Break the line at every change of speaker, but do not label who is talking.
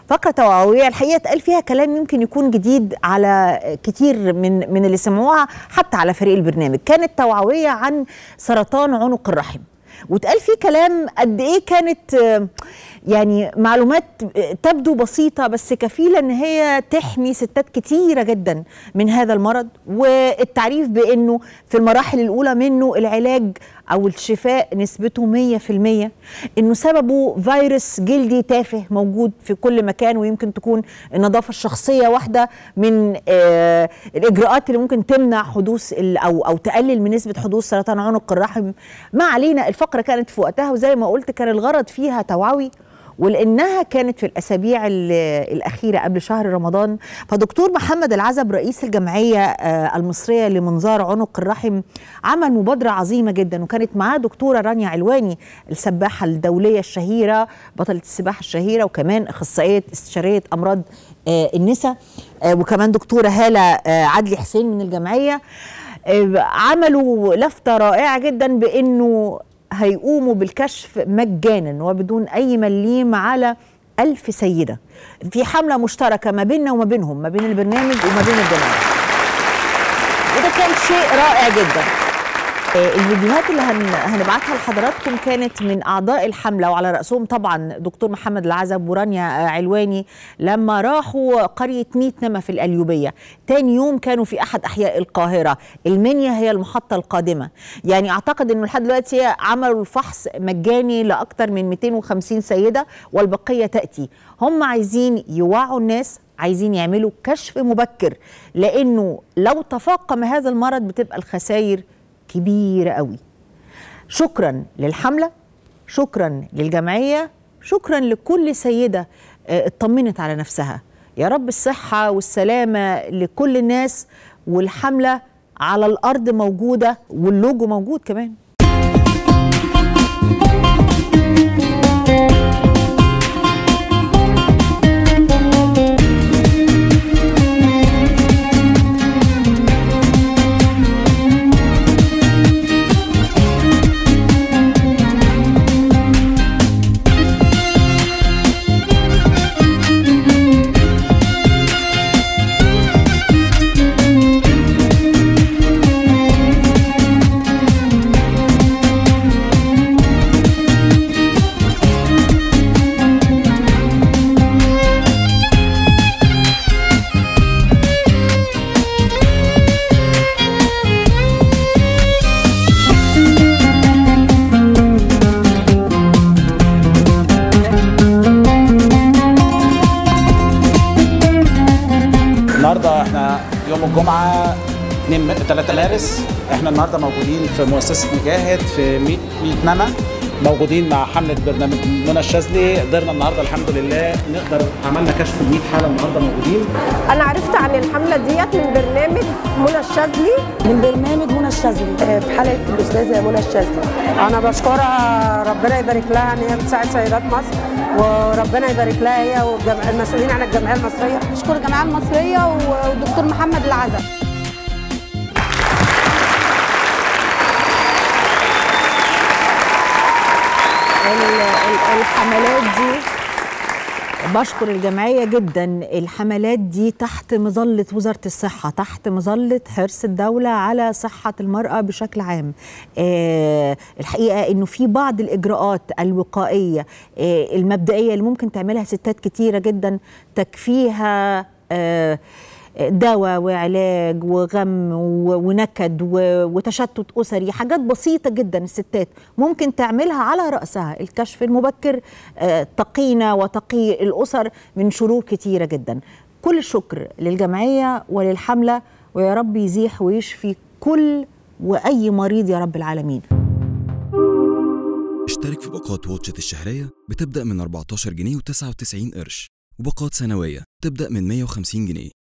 فقره توعويه الحقيقه اتقال فيها كلام يمكن يكون جديد على كتير من من اللي سمعوها حتى على فريق البرنامج كانت توعويه عن سرطان عنق الرحم واتقال فيه كلام قد ايه كانت آه، يعني معلومات تبدو بسيطة بس كفيلة ان هي تحمي ستات كتيرة جدا من هذا المرض والتعريف بانه في المراحل الاولى منه العلاج او الشفاء نسبته 100% انه سببه فيروس جلدي تافه موجود في كل مكان ويمكن تكون النظافة الشخصية واحدة من آه الاجراءات اللي ممكن تمنع حدوث ال- او او تقلل من نسبة حدوث سرطان عنق الرحم ما علينا الفقرة كانت في وقتها وزي ما قلت كان الغرض فيها توعوي ولانها كانت في الاسابيع ال- الاخيره قبل شهر رمضان فدكتور محمد العزب رئيس الجمعيه آه، المصريه لمنظار عنق الرحم عمل مبادره عظيمه جدا وكانت معاه دكتوره رانيا علواني السباحه الدوليه الشهيره بطله السباحه الشهيره وكمان اخصائيه استشاريه امراض آه، النساء آه، وكمان دكتوره هاله آه، عدلي حسين من الجمعيه آه، عملوا لفته رائعه جدا بانه هيقوموا بالكشف مجانا وبدون اي مليم على ألف سيدة في حملة مشتركة ما بيننا وما بينهم ما بين البرنامج وما بين الجمعية وده كان شيء رائع جدا آه، الفيديوهات اللي هن... هنبعتها لحضراتكم كانت من اعضاء الحمله وعلى راسهم طبعا دكتور محمد العزب ورانيا آه، علواني لما راحوا قريه ميت نما في القليوبيه تاني يوم كانوا في احد احياء القاهره المنيا هي المحطه القادمه يعني اعتقد انه لحد دلوقتي عملوا الفحص مجاني لاكثر من 250 سيده والبقيه تاتي هم عايزين يوعوا الناس عايزين يعملوا كشف مبكر لانه لو تفاقم هذا المرض بتبقى الخسائر كبيره قوي شكرا للحمله شكرا للجمعيه شكرا لكل سيده آه، اطمنت على نفسها يا رب الصحه والسلامه لكل الناس والحمله على الارض موجوده واللوجو موجود كمان
النهارده احنا يوم الجمعه 2 3 مارس احنا النهارده موجودين في مؤسسه مجاهد في 100 100 نما موجودين مع حمله برنامج منى الشاذلي قدرنا النهارده الحمد لله نقدر عملنا كشف ل 100 حاله النهارده موجودين
انا عرفت عن الحمله ديت من برنامج منى الشاذلي
من برنامج منى الشاذلي
آه، في حلقه الاستاذه منى الشاذلي انا بشكرها ربنا يبارك لها ان هي بتساعد سيدات مصر وربنا يبارك لها هي والمسؤولين عن الجمعيه المصريه
بشكر الجمعيه المصريه والدكتور محمد العزب
ال- ال- الحملات دي بشكر الجمعية جدا الحملات دي تحت مظلة وزارة الصحة تحت مظلة حرص الدولة على صحة المرأة بشكل عام آه الحقيقة انه في بعض الإجراءات الوقائية آه المبدئية اللي ممكن تعملها ستات كتيرة جدا تكفيها آه دواء وعلاج وغم و- ونكد و- وتشتت اسري حاجات بسيطه جدا الستات ممكن تعملها على راسها الكشف المبكر آه، تقينا وتقي الاسر من شرور كتيره جدا كل الشكر للجمعيه وللحمله ويا رب يزيح ويشفي كل واي مريض يا رب العالمين
اشترك في باقات واتشت الشهرية بتبدأ من 14 جنيه و99 قرش وباقات سنوية تبدأ من 150 جنيه